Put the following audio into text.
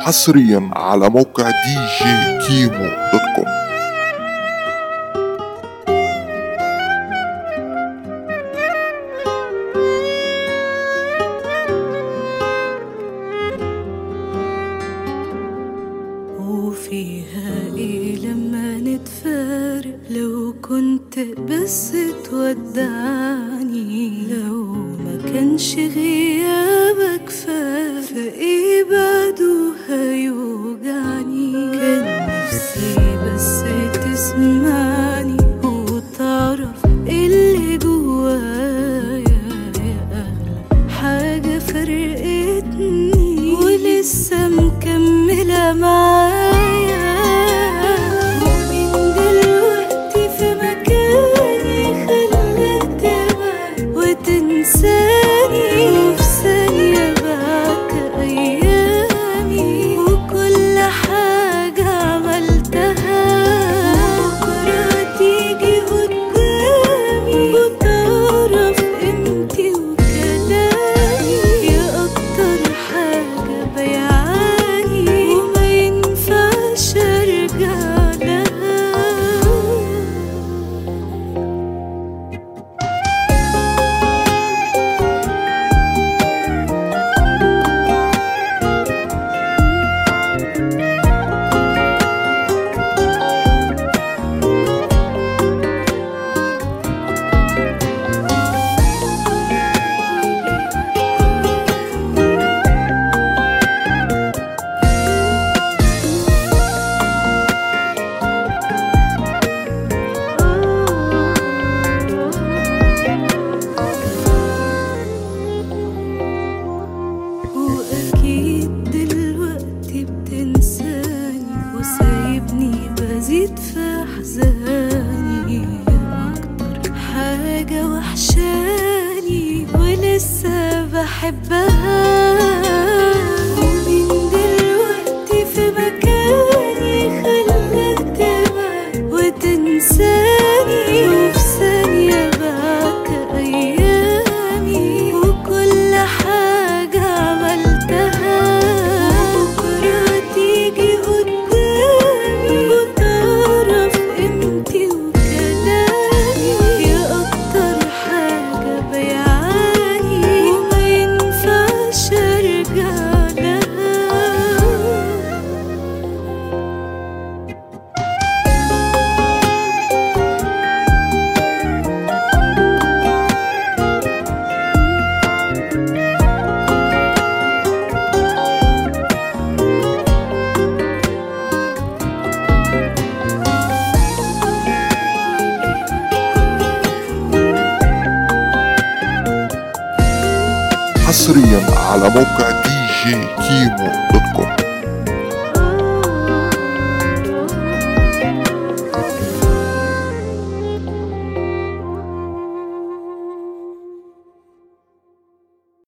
حصريا على موقع دي جي كيمو دوت كوم وفيها ايه لما نتفارق لو كنت بس تودعني لو ما كانش غيابك فارق فايه بعده هيوجعني كان نفسي بس تسمعني وتعرف اللي جوايا يا اغلى حاجة فرقتني ولسه مكملة معايا ومن دلوقتي في مكاني خلاك تبعد وتنساني وفي ثانية بعد أيامي وكل حاجة عملتها بكرة تيجي قدامي وتعرف قيمتي وكلامي يا أكتر حاجة بيعاني وما ينفعش أرجع لها وأكيد دلوقتي بتنساني وسايبني بزيد في أحزاني أكتر حاجة وحشاني ولسه بحبها ومن دلوقتي في مكاني خلاك تبعد وتنساني وفي ثانية بعد أيامي وكل حاجة عملتها بكرة تيجي قدامي وتعرف قيمتي وكلامي يا أكتر حاجة بيعاني وما ينفعش أرجع لها حصريا على موقع دي جي كيمو دوت